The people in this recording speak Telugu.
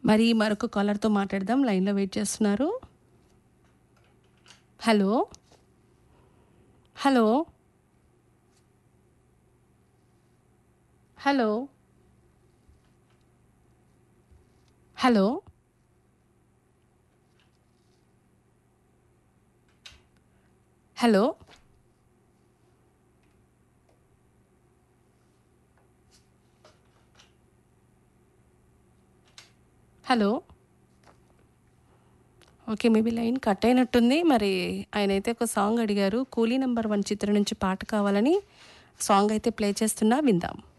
మరి మరొక కాలర్తో మాట్లాడదాం లైన్లో వెయిట్ చేస్తున్నారు hello hello hello hello hello hello okay maybe line cut అయినట్టుంది మరి ఆయన అయితే ఒక సాంగ్ అడిగారు కూలీ నెంబర్ వన్ చిత్రం నుంచి పాట కావాలని సాంగ్ అయితే ప్లే చేస్తున్నా విందాం